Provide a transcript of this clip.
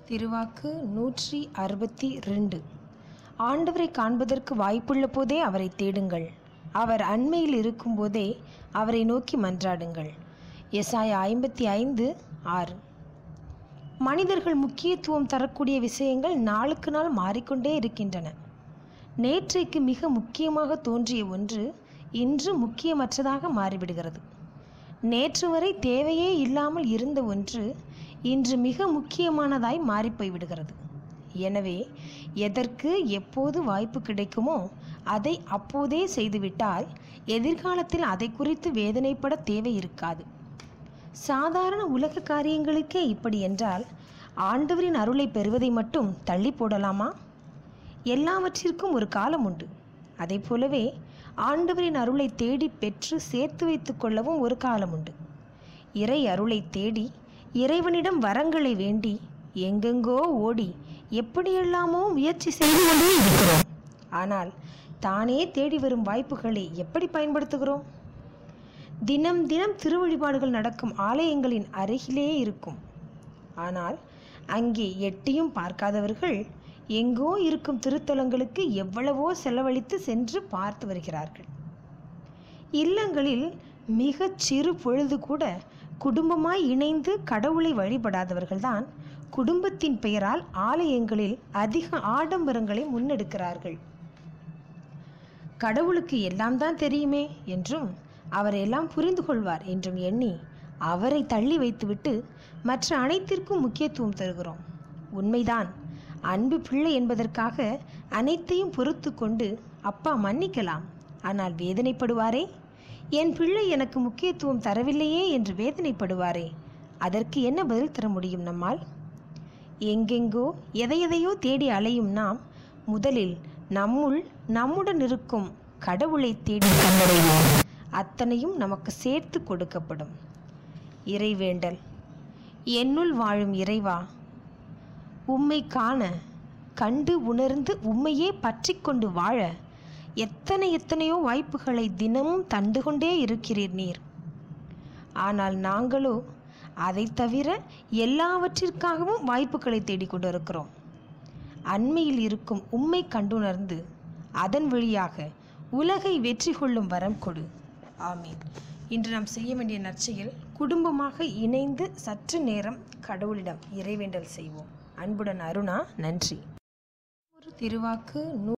திருவாக்கு நூற்றி அறுபத்தி ரெண்டு ஆண்டவரை காண்பதற்கு வாய்ப்புள்ள போதே அவரை தேடுங்கள் அவர் அண்மையில் இருக்கும்போதே அவரை நோக்கி மன்றாடுங்கள் எசாயா ஐம்பத்தி ஐந்து ஆறு மனிதர்கள் முக்கியத்துவம் தரக்கூடிய விஷயங்கள் நாளுக்கு நாள் மாறிக்கொண்டே இருக்கின்றன நேற்றைக்கு மிக முக்கியமாக தோன்றிய ஒன்று இன்று முக்கியமற்றதாக மாறிவிடுகிறது நேற்று வரை தேவையே இல்லாமல் இருந்த ஒன்று இன்று மிக முக்கியமானதாய் மாறிப்போய் விடுகிறது எனவே எதற்கு எப்போது வாய்ப்பு கிடைக்குமோ அதை அப்போதே செய்துவிட்டால் எதிர்காலத்தில் அதை குறித்து வேதனைப்பட தேவை இருக்காது சாதாரண உலக காரியங்களுக்கே இப்படி என்றால் ஆண்டவரின் அருளை பெறுவதை மட்டும் தள்ளி போடலாமா எல்லாவற்றிற்கும் ஒரு காலம் உண்டு அதை போலவே ஆண்டவரின் அருளை தேடி பெற்று சேர்த்து வைத்து கொள்ளவும் ஒரு காலம் உண்டு இறை அருளை தேடி இறைவனிடம் வரங்களை வேண்டி எங்கெங்கோ ஓடி எப்படியெல்லாமோ முயற்சி செய்து கொண்டே இருக்கிறோம் ஆனால் தானே தேடி வரும் வாய்ப்புகளை எப்படி பயன்படுத்துகிறோம் தினம் தினம் திருவழிபாடுகள் நடக்கும் ஆலயங்களின் அருகிலே இருக்கும் ஆனால் அங்கே எட்டியும் பார்க்காதவர்கள் எங்கோ இருக்கும் திருத்தலங்களுக்கு எவ்வளவோ செலவழித்து சென்று பார்த்து வருகிறார்கள் இல்லங்களில் மிகச் சிறு பொழுது கூட குடும்பமாய் இணைந்து கடவுளை வழிபடாதவர்கள்தான் குடும்பத்தின் பெயரால் ஆலயங்களில் அதிக ஆடம்பரங்களை முன்னெடுக்கிறார்கள் கடவுளுக்கு எல்லாம் தான் தெரியுமே என்றும் அவர் எல்லாம் புரிந்து கொள்வார் என்றும் எண்ணி அவரை தள்ளி வைத்துவிட்டு மற்ற அனைத்திற்கும் முக்கியத்துவம் தருகிறோம் உண்மைதான் அன்பு பிள்ளை என்பதற்காக அனைத்தையும் பொறுத்து கொண்டு அப்பா மன்னிக்கலாம் ஆனால் வேதனைப்படுவாரே என் பிள்ளை எனக்கு முக்கியத்துவம் தரவில்லையே என்று வேதனைப்படுவாரே அதற்கு என்ன பதில் தர முடியும் நம்மால் எங்கெங்கோ எதையெதையோ தேடி அலையும் நாம் முதலில் நம்முள் நம்முடன் இருக்கும் கடவுளை தேடி கண்டடைவோம் அத்தனையும் நமக்கு சேர்த்து கொடுக்கப்படும் இறைவேண்டல் என்னுள் வாழும் இறைவா உம்மை காண கண்டு உணர்ந்து உம்மையே பற்றி கொண்டு வாழ எத்தனை எத்தனையோ வாய்ப்புகளை தினமும் தந்து கொண்டே இருக்கிறீர் நீர் ஆனால் நாங்களோ அதை தவிர எல்லாவற்றிற்காகவும் வாய்ப்புகளை தேடிக்கொண்டு இருக்கிறோம் அண்மையில் இருக்கும் உம்மை கண்டுணர்ந்து அதன் வழியாக உலகை வெற்றி கொள்ளும் வரம் கொடு ஆமீன் இன்று நாம் செய்ய வேண்டிய நற்செயல் குடும்பமாக இணைந்து சற்று நேரம் கடவுளிடம் இறைவேண்டல் செய்வோம் அன்புடன் அருணா நன்றி ஒரு திருவாக்கு நூ